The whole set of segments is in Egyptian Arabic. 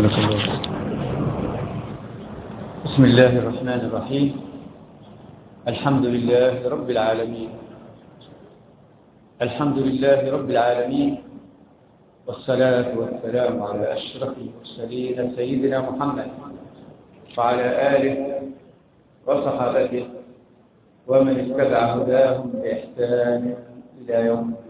بارك الله بسم الله الرحمن الرحيم الحمد لله رب العالمين الحمد لله رب العالمين والصلاة والسلام على أشرف المرسلين سيدنا محمد وعلى آله وصحابته ومن اتبع هداهم بإحسان إلى يوم الدين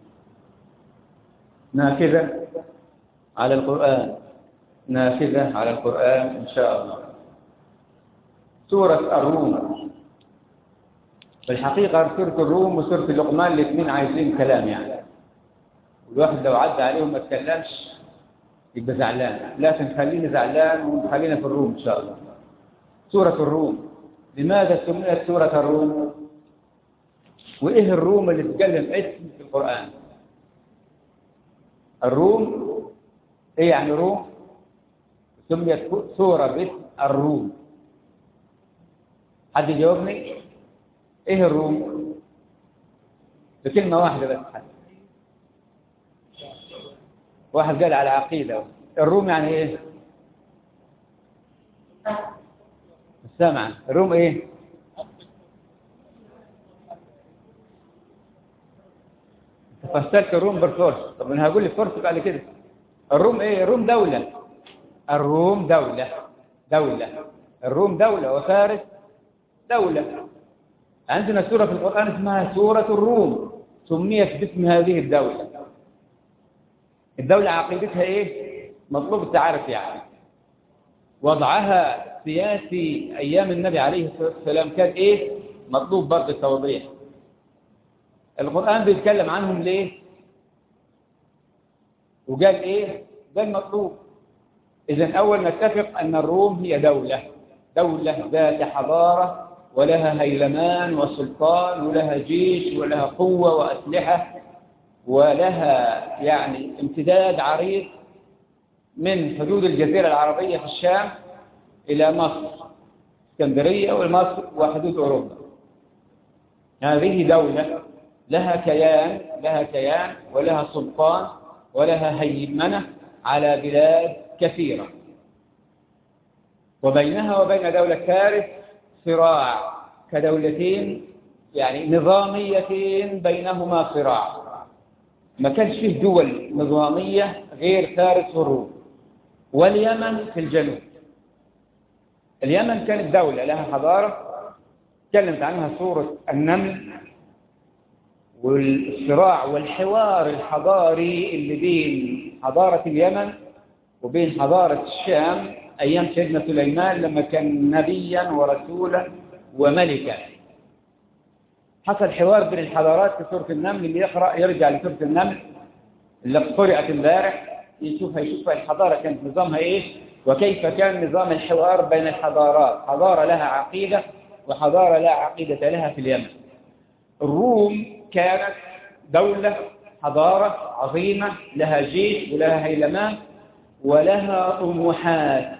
نافذة على القرآن نافذة على القرآن إن شاء الله سورة الروم في الحقيقة سورة الروم وسورة اللقمان الاثنين عايزين كلام يعني والواحد لو عدى عليهم ما تكلمش يبقى زعلان لكن خليني زعلان وخلينا في الروم إن شاء الله سورة الروم لماذا سميت سورة الروم وإيه الروم اللي تتكلم اسم في القرآن الروم إيه يعني روم سميت سورة باسم الروم حد يجاوبني ايه الروم بكلمة واحدة بس حد واحد قال على عقيدة الروم يعني ايه السمع الروم ايه فسرت الروم بالفرس طب انا هقول لك فرس بعد كده الروم ايه الروم دولة الروم دولة دولة الروم دولة وفارس دولة عندنا سورة في القرآن اسمها سورة الروم سميت باسم هذه الدولة الدولة عقيدتها ايه مطلوب التعارف يعني وضعها سياسي ايام النبي عليه الصلاة والسلام كان ايه مطلوب برضه التوضيح القرآن بيتكلم عنهم ليه وقال ايه ده المطلوب اذا اول نتفق ان الروم هي دولة دولة ذات حضارة ولها هيلمان وسلطان ولها جيش ولها قوة وأسلحة ولها يعني امتداد عريض من حدود الجزيرة العربية في الشام إلى مصر اسكندرية ومصر وحدود أوروبا هذه دولة لها كيان لها كيان ولها سلطان ولها هيمنة على بلاد كثيرة وبينها وبين دولة فارس صراع كدولتين يعني نظاميتين بينهما صراع ما كانش فيه دول نظامية غير فارس والروم واليمن في الجنوب اليمن كانت دولة لها حضارة تكلمت عنها سورة النمل والصراع والحوار الحضاري اللي بين حضارة اليمن وبين حضارة الشام أيام سيدنا سليمان لما كان نبيا ورسولا وملكا حصل حوار بين الحضارات في سورة النمل اللي يقرأ يرجع لسورة النمل اللي قرأت امبارح يشوف يشوف الحضارة كانت نظامها إيه وكيف كان نظام الحوار بين الحضارات حضارة لها عقيدة وحضارة لا عقيدة لها في اليمن الروم كانت دولة حضارة عظيمة لها جيش ولها هيلمان ولها طموحات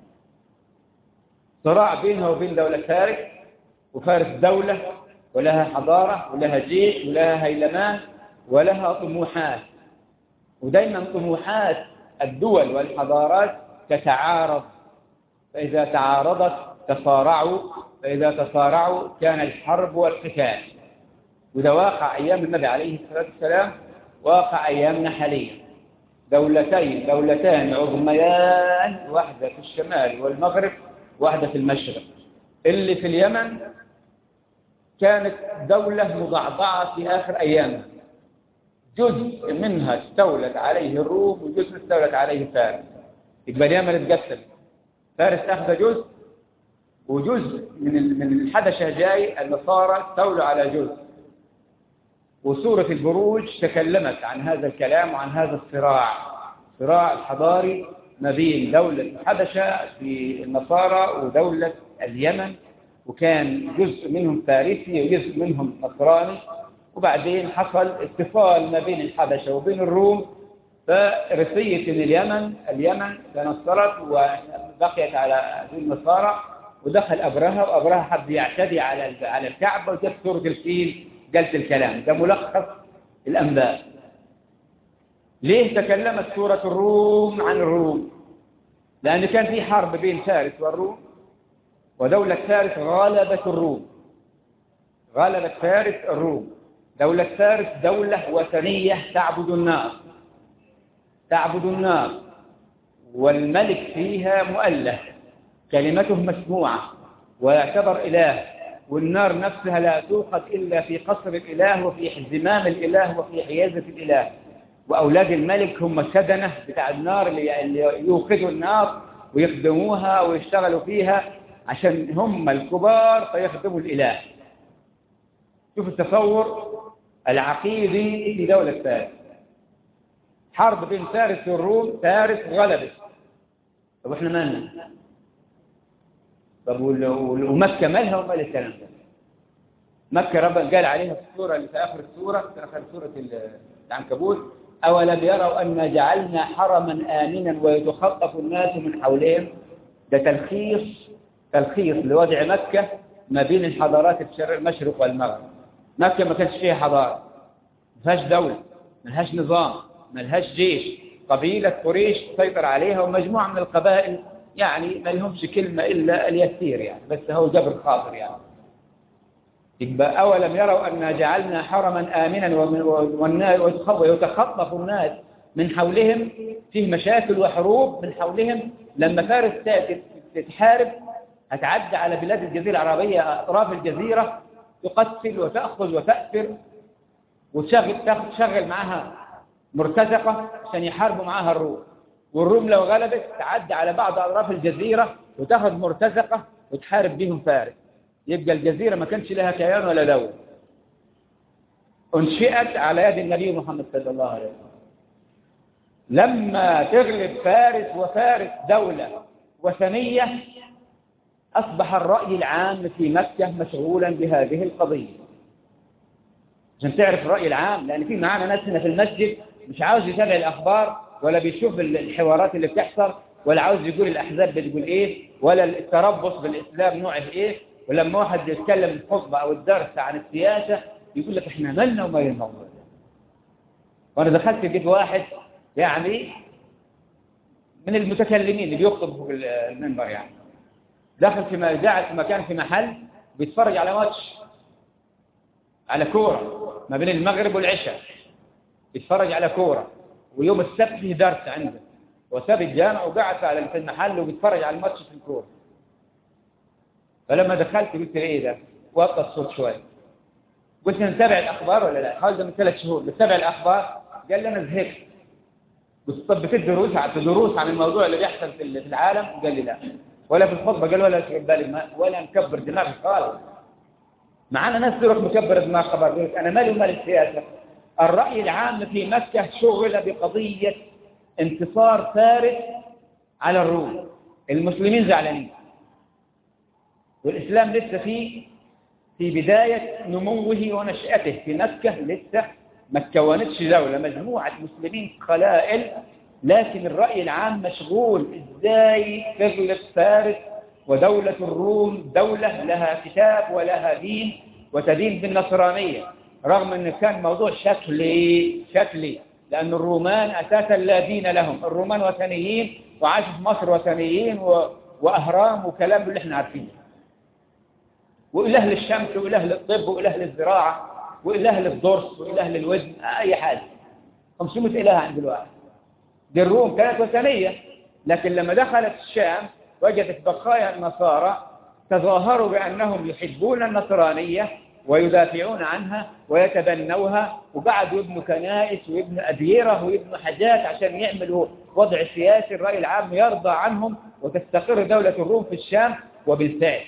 صراع بينها وبين دولة فارس وفارس دولة ولها حضارة ولها جيش ولها هيلمان ولها طموحات ودايما طموحات الدول والحضارات تتعارض فإذا تعارضت تصارعوا فإذا تصارعوا كان الحرب والقتال وده واقع أيام النبي عليه الصلاة والسلام واقع أيامنا حاليا دولتين دولتان عظميان واحدة في الشمال والمغرب واحدة في المشرق اللي في اليمن كانت دولة مضعضعة في آخر أيامها جزء منها استولت عليه الروم وجزء استولت عليه فارس يبقى اليمن اتقسم فارس أخذ جزء وجزء من من الحدشة جاي النصارى استولوا على جزء وسورة البروج تكلمت عن هذا الكلام وعن هذا الصراع صراع الحضاري ما بين دولة الحبشة في النصارى ودولة اليمن وكان جزء منهم فارسي وجزء منهم نصراني وبعدين حصل اتصال ما بين الحبشة وبين الروم فرسية اليمن اليمن تنصرت وبقيت على النصارى ودخل أبرهة وأبرهة حب يعتدي على على الكعبة وجت سورة الفيل قالت الكلام ده ملخص الأنباء ليه تكلمت سورة الروم عن الروم لأن كان في حرب بين فارس والروم ودولة فارس غلبت الروم غلبت فارس الروم دولة فارس دولة وثنية تعبد النار تعبد النار والملك فيها مؤله كلمته مسموعة ويعتبر إله والنار نفسها لا توقد إلا في قصر الإله وفي زمام الإله وفي حيازة الإله وأولاد الملك هم السدنة بتاع النار اللي يوقدوا النار ويخدموها ويشتغلوا فيها عشان هم الكبار فيخدموا الإله شوف التصور العقيدي في دولة فارس حرب بين فارس والروم فارس غلبت طب احنا مالنا طب ومكة مالها ومال الكلام ده مكة ربنا قال عليها في السورة اللي في آخر السورة في آخر سورة العنكبوت أولم يروا أن جعلنا حرما آمنا ويتخطف الناس من حولهم ده تلخيص تلخيص لوضع مكة ما بين الحضارات المشرق والمغرب مكة ما كانش فيها حضارة ما فيهاش دولة ما لهاش نظام ما لهاش جيش قبيلة قريش تسيطر عليها ومجموعة من القبائل يعني ما لهمش كلمة إلا اليسير يعني بس هو جبر خاطر يعني يبقى أولم يروا أن جعلنا حرما آمنا ويتخطف الناس من حولهم فيه مشاكل وحروب من حولهم لما فارس تتحارب هتعدي على بلاد الجزيرة العربية أطراف الجزيرة تقتل وتأخذ وتأثر وتشغل تشغل معها مرتزقة عشان يحاربوا معاها الروم والروم لو غلبت تعدي على بعض أطراف الجزيرة وتاخذ مرتزقة وتحارب بهم فارس يبقى الجزيرة ما كانش لها كيان ولا دولة انشئت على يد النبي محمد صلى الله عليه وسلم لما تغلب فارس وفارس دولة وثنية أصبح الرأي العام في مكة مشغولا بهذه القضية عشان تعرف الرأي العام لأن في معانا ناس هنا في المسجد مش عاوز يتابع الأخبار ولا بيشوف الحوارات اللي بتحصل ولا عاوز يقول الأحزاب بتقول إيه ولا التربص بالإسلام نوعه إيه ولما واحد يتكلم الخطبة أو الدرس عن السياسة يقول لك إحنا مالنا وما الموضوع ده وأنا دخلت لقيت واحد يعني من المتكلمين اللي بيخطب فوق المنبر يعني دخل في قاعد في مكان في محل بيتفرج على ماتش على كورة ما بين المغرب والعشاء بيتفرج على كورة ويوم السبت في درس عنده وساب الجامع وقعد في المحل وبيتفرج على الماتش في الكورة فلما دخلت قلت ايه ده وطى الصوت شوية قلت نتابع الأخبار ولا لا حوالي من ثلاث شهور بتابع الأخبار قال لي أنا زهقت قلت طب بتدي دروس دروس عن الموضوع اللي بيحصل في العالم قال لي لا ولا في الخطبة قال ولا في بالي ولا مكبر دماغي خالص معانا ناس تروح مكبر دماغ خبر يقول أنا مالي ومال السياسة الرأي العام في مكة شغل بقضية انتصار فارس على الروم المسلمين زعلانين والإسلام لسه في في بداية نموه ونشأته في مكة لسه ما تكونتش دولة مجموعة مسلمين قلائل لكن الرأي العام مشغول ازاي تغلب فارس ودولة الروم دولة لها كتاب ولها دين وتدين بالنصرانية رغم ان كان موضوع شكلي شكلي لأن الرومان أساسا لا دين لهم الرومان وثنيين وعاشوا في مصر وثنيين و... وأهرام وكلام اللي احنا عارفينه وإله للشمس وإله للطب وإله للزراعة وإله للضرس وإله للوزن أي حاجة 500 إله عند الواحد دي الروم كانت وثنية لكن لما دخلت الشام وجدت بقايا النصارى تظاهروا بأنهم يحبون النصرانية ويدافعون عنها ويتبنوها وقعدوا يبنوا كنائس ويبنوا أديرة ويبنوا حاجات عشان يعملوا وضع سياسي الرأي العام يرضى عنهم وتستقر دولة الروم في الشام وبالفعل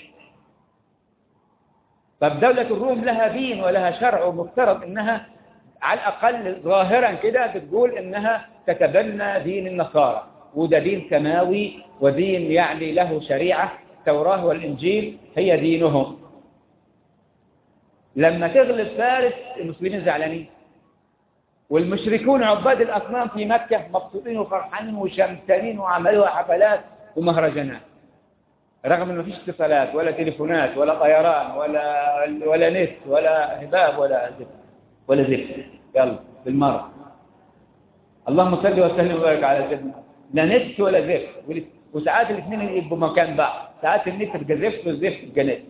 طب دولة الروم لها دين ولها شرع ومفترض انها على الأقل ظاهرا كده بتقول انها تتبنى دين النصارى وده دين سماوي ودين يعني له شريعة التوراة والإنجيل هي دينهم لما تغلب فارس المسلمين زعلانين والمشركون عباد الأصنام في مكة مبسوطين وفرحانين وشمسانين وعملوا حفلات ومهرجانات رغم انه فيش اتصالات ولا تليفونات ولا طيران ولا ولا نت ولا هباب ولا زفت ولا زفت يلا بالمرة اللهم صل وسلم وبارك على سيدنا لا نت ولا زفت وساعات الاثنين يبقوا مكان بعض ساعات النت تبقى زفت والزفت تبقى نت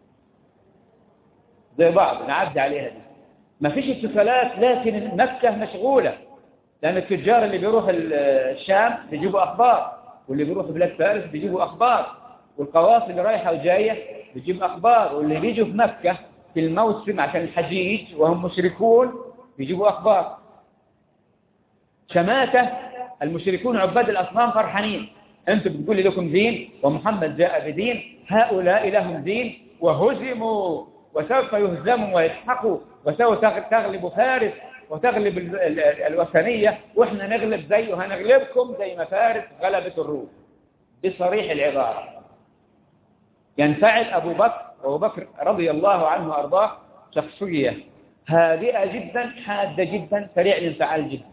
زي بعض نعدي عليها دي ما فيش اتصالات لكن مكة مشغولة لأن التجار اللي بيروح الشام بيجيبوا أخبار واللي بيروح بلاد فارس بيجيبوا أخبار والقوافل اللي رايحة وجاية بيجيب أخبار واللي بيجوا في مكة في الموسم عشان الحجيج وهم مشركون بيجيبوا أخبار شماتة المشركون عباد الأصنام فرحانين أنتم بتقول لكم دين ومحمد جاء بدين هؤلاء لهم دين وهزموا وسوف يهزموا ويسحقوا وسوف تغلب فارس وتغلب الوثنية وإحنا نغلب زي وهنغلبكم زي ما فارس غلبت الروم بصريح العبارة ينفعل أبو بكر وأبو بكر رضي الله عنه وأرضاه شخصية هادئة جدا حادة جدا سريع الانفعال جدا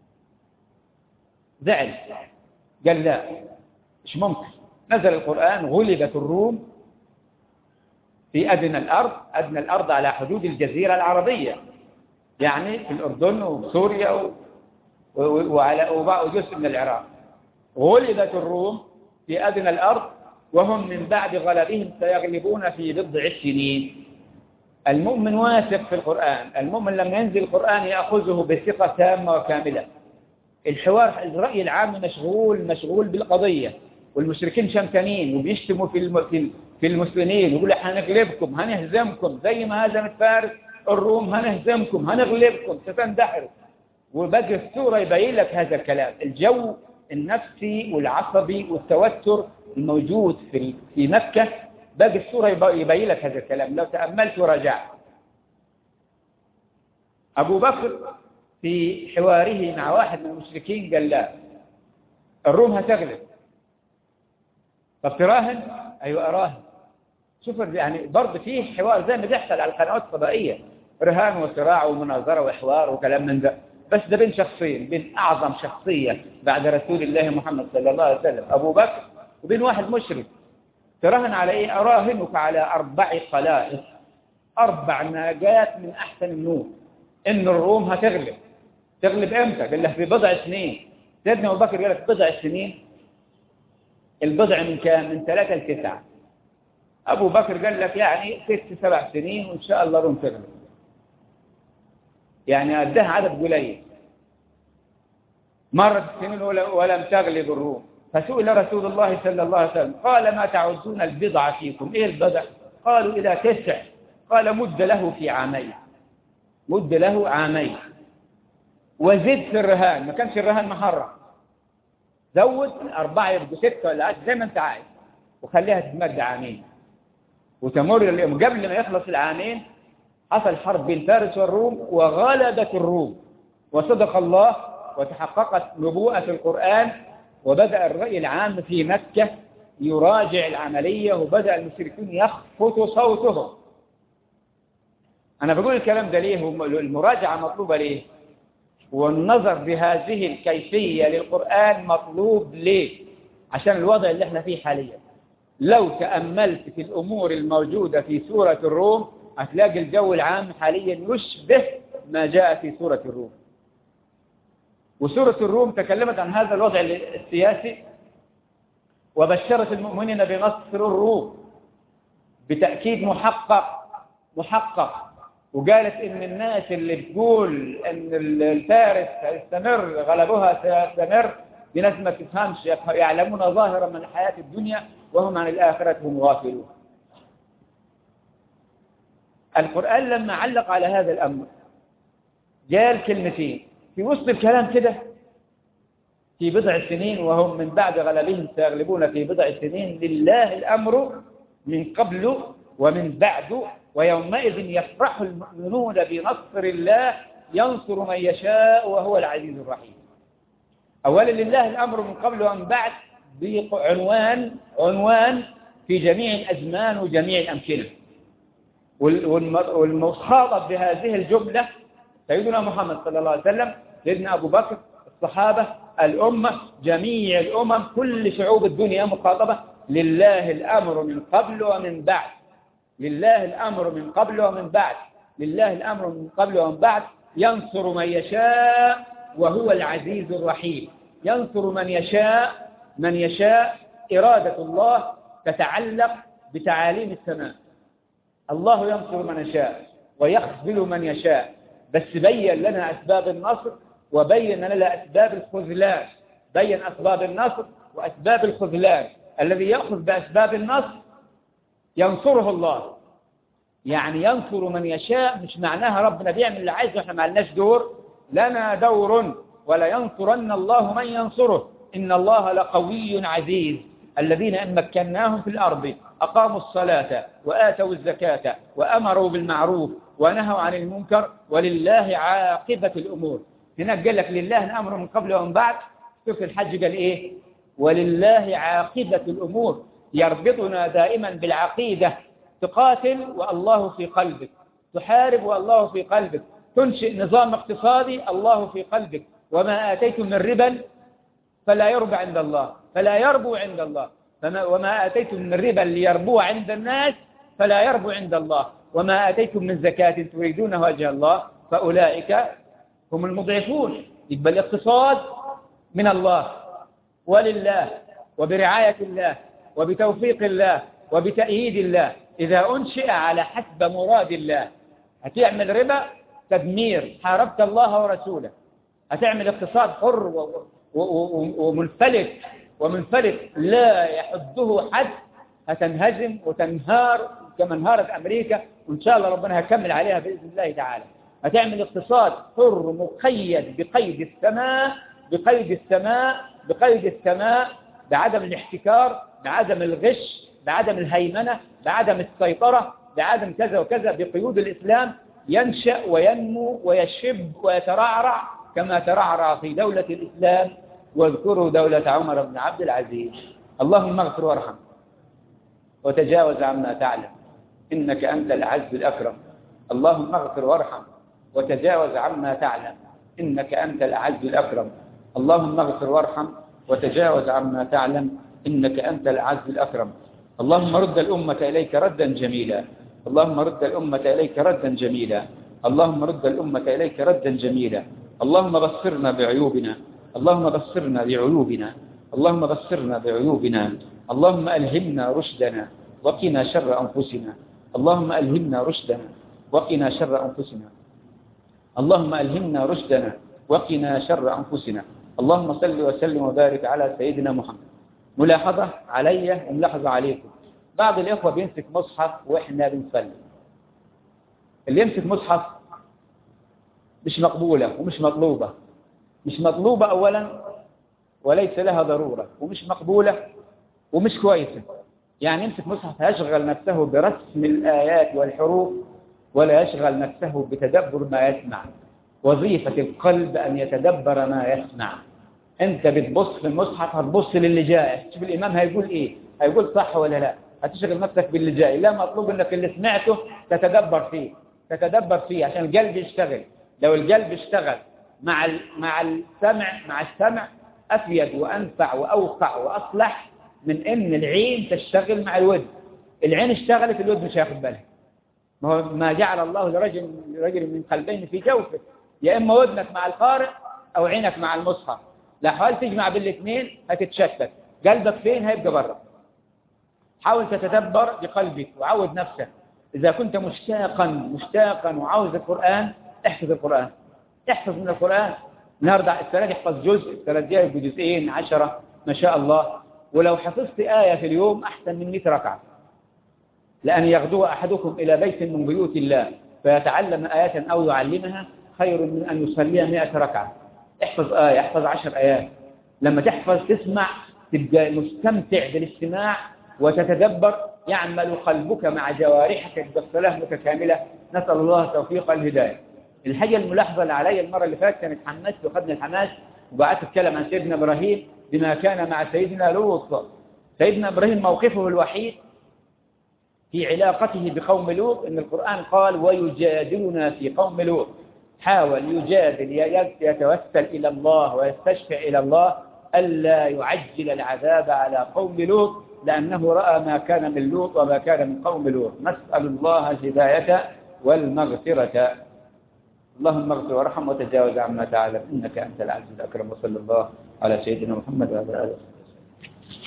زعل قال لا مش ممكن نزل القرآن غلبت الروم في أدنى الأرض أدنى الأرض على حدود الجزيرة العربية يعني في الأردن وسوريا و... وعلى وجزء من العراق غلبت الروم في أدنى الأرض وهم من بعد غلبهم سيغلبون في بضع سنين المؤمن واثق في القرآن المؤمن لما ينزل القرآن يأخذه بثقة تامة وكاملة الحوار الرأي العام مشغول مشغول بالقضية والمشركين شمتانين وبيشتموا في في المسلمين ويقولوا هنغلبكم هنهزمكم زي ما هزمت فارس الروم هنهزمكم هنغلبكم ستندحروا وبقى السورة يبين لك هذا الكلام الجو النفسي والعصبي والتوتر الموجود في في مكة باقي السورة يبين لك هذا الكلام لو تأملت ورجعت أبو بكر في حواره مع واحد من المشركين قال لا الروم هتغلب طب تراهن أيوة أراهن شوف يعني برضه فيه حوار زي ما بيحصل على القنوات الفضائية رهان وصراع ومناظرة وحوار وكلام من ده بس ده بين شخصين بين أعظم شخصية بعد رسول الله محمد صلى الله عليه وسلم أبو بكر وبين واحد مشرك تراهن على إيه أراهنك على أربع خلائق أربع ناجات من أحسن النور إن الروم هتغلب تغلب إمتى؟ قال له في بضع سنين سيدنا أبو بكر قال لك بضع سنين البضع من كام؟ من ثلاثة لتسعة أبو بكر قال لك يعني ست سبع سنين وإن شاء الله الروم تغلب يعني أدها عدد قليل مرت السنين ولم تغلب الروم فسئل رسول الله صلى الله عليه وسلم قال ما تعدون البضع فيكم إيه البضع قالوا إلى تسع قال مد له في عامين مد له عامين وزد في الرهان ما كانش الرهان محرم زود أربعة يبقوا ستة ولا عشرة زي ما أنت عايز وخليها تتمد عامين وتمر اليوم قبل ما يخلص العامين حصل حرب بين فارس والروم وغلبت الروم وصدق الله وتحققت نبوءة القرآن وبدأ الرأي العام في مكة يراجع العملية وبدأ المشركون يخفت صوتهم أنا بقول الكلام ده ليه المراجعة مطلوبة ليه والنظر بهذه الكيفية للقرآن مطلوب ليه عشان الوضع اللي احنا فيه حاليا لو تأملت في الأمور الموجودة في سورة الروم هتلاقي الجو العام حاليا يشبه ما جاء في سورة الروم وسورة الروم تكلمت عن هذا الوضع السياسي وبشرت المؤمنين بنصر الروم بتأكيد محقق محقق وقالت ان الناس اللي بتقول ان الفارس سيستمر غلبها سيستمر دي ناس ما تفهمش يعلمون ظاهرا من الحياة الدنيا وهم عن الآخرة هم غافلون القرآن لما علق على هذا الأمر قال كلمتين في وسط الكلام كده في بضع سنين وهم من بعد غلبهم سيغلبون في بضع سنين لله الأمر من قبل ومن بعد ويومئذ يفرح المؤمنون بنصر الله ينصر من يشاء وهو العزيز الرحيم أولا لله الأمر من قبل ومن بعد بعنوان عنوان في جميع الأزمان وجميع الأمكنة والمخاطب بهذه الجملة سيدنا محمد صلى الله عليه وسلم سيدنا أبو بكر الصحابة الأمة جميع الأمم كل شعوب الدنيا مخاطبة لله الأمر من قبل ومن بعد لله الأمر من قبل ومن بعد لله الأمر من قبل ومن بعد ينصر من يشاء وهو العزيز الرحيم ينصر من يشاء من يشاء إرادة الله تتعلق بتعاليم السماء الله ينصر من يشاء ويخذل من يشاء بس بين لنا أسباب النصر وبين لنا أسباب الخذلان بين أسباب النصر وأسباب الخذلان الذي يأخذ بأسباب النصر ينصره الله يعني ينصر من يشاء مش معناها ربنا بيعمل اللي عايزه واحنا ما لناش دور لنا دور ولا ينصرن الله من ينصره إن الله لقوي عزيز الذين إن مكناهم في الأرض أقاموا الصلاة وآتوا الزكاة وأمروا بالمعروف ونهوا عن المنكر ولله عاقبة الأمور هناك قال لك لله أمر من قبل ومن بعد سورة الحج قال إيه ولله عاقبة الأمور يربطنا دائما بالعقيدة تقاتل والله في قلبك تحارب والله في قلبك تنشئ نظام اقتصادي الله في قلبك وما آتيتم من ربا فلا يربى عند الله فلا يربو عند الله فما وما آتيتم من ربا ليربو عند الناس فلا يربو عند الله وما آتيتم من زكاة تريدون وجه الله فأولئك هم المضعفون يبقى الاقتصاد من الله ولله وبرعاية الله وبتوفيق الله وبتأييد الله إذا أنشئ على حسب مراد الله هتعمل ربا تدمير حاربت الله ورسوله هتعمل اقتصاد حر ومنفلت ومنفلت لا يحده حد هتنهزم وتنهار كما انهارت أمريكا وإن شاء الله ربنا هيكمل عليها بإذن الله تعالى هتعمل اقتصاد حر مقيد بقيد السماء بقيد السماء بقيد السماء بعدم الاحتكار بعدم الغش بعدم الهيمنة بعدم السيطرة بعدم كذا وكذا بقيود الإسلام ينشأ وينمو ويشب ويترعرع كما ترعرع في دولة الإسلام واذكروا دولة عمر بن عبد العزيز اللهم اغفر وارحم وتجاوز عما تعلم إنك أنت العز الأكرم اللهم اغفر وارحم وتجاوز عما تعلم إنك أنت الأعز الأكرم اللهم اغفر وارحم وتجاوز عما تعلم إنك أنت الأعز الأكرم اللهم رد الأمة إليك ردا جميلا اللهم رد الأمة إليك ردا جميلا اللهم رد الأمة إليك ردا جميلا اللهم بصرنا بعيوبنا اللهم بصرنا بعيوبنا اللهم بصرنا بعيوبنا اللهم ألهمنا رشدنا وقنا شر أنفسنا اللهم ألهمنا رشدنا وقنا شر أنفسنا اللهم ألهمنا رشدنا وقنا شر أنفسنا اللهم صل وسلم وبارك على سيدنا محمد ملاحظة علي وملاحظة عليكم بعض الإخوة بيمسك مصحف وإحنا بنصلي اللي يمسك مصحف مش مقبولة ومش مطلوبة مش مطلوبة أولا وليس لها ضرورة ومش مقبولة ومش كويسة يعني يمسك مصحف يشغل نفسه برسم الآيات والحروف ولا يشغل نفسه بتدبر ما يسمع وظيفة القلب أن يتدبر ما يسمع أنت بتبص في المصحف هتبص للي جاي تشوف الإمام هيقول إيه هيقول صح ولا لا هتشغل نفسك باللي جاي لا مطلوب أنك اللي سمعته تتدبر فيه تتدبر فيه عشان القلب يشتغل لو القلب اشتغل مع مع السمع مع السمع أفيد وأنفع وأوقع وأصلح من إن العين تشتغل مع الود العين اشتغلت الود مش هياخد بالها ما هو ما جعل الله لرجل رجل من قلبين في جوفه يا إما ودنك مع القارئ أو عينك مع المصحف لا حاول تجمع بالاثنين هتتشتت قلبك فين هيبقى بره حاول تتدبر بقلبك وعود نفسك إذا كنت مشتاقا مشتاقا وعاوز القرآن احفظ القرآن احفظ من القرآن النهارده السنة دي احفظ جزء السنة دي بجزئين عشرة ما شاء الله ولو حفظت آية في اليوم أحسن من 100 ركعة لأن يغدو أحدكم إلى بيت من بيوت الله فيتعلم آية أو يعلمها خير من أن يصلي 100 ركعة احفظ آية احفظ عشر آيات لما تحفظ تسمع تبقى مستمتع بالاستماع وتتدبر يعمل قلبك مع جوارحك بالصلاة متكاملة نسأل الله توفيق الهداية الحاجة الملاحظة اللي علي المرة اللي فاتت كانت حمست وخدنا الحماس وقعدت اتكلم عن سيدنا إبراهيم بما كان مع سيدنا لوط سيدنا إبراهيم موقفه الوحيد في علاقته بقوم لوط إن القرآن قال ويجادلنا في قوم لوط حاول يجادل يتوسل إلى الله ويستشفع إلى الله ألا يعجل العذاب على قوم لوط لأنه رأى ما كان من لوط وما كان من قوم لوط نسأل الله الهداية والمغفرة اللهم اغفر وارحم وتجاوز عما تعلم إنك أنت العزيز الأكرم وصلى الله على سيدنا محمد وعلى آله وسلم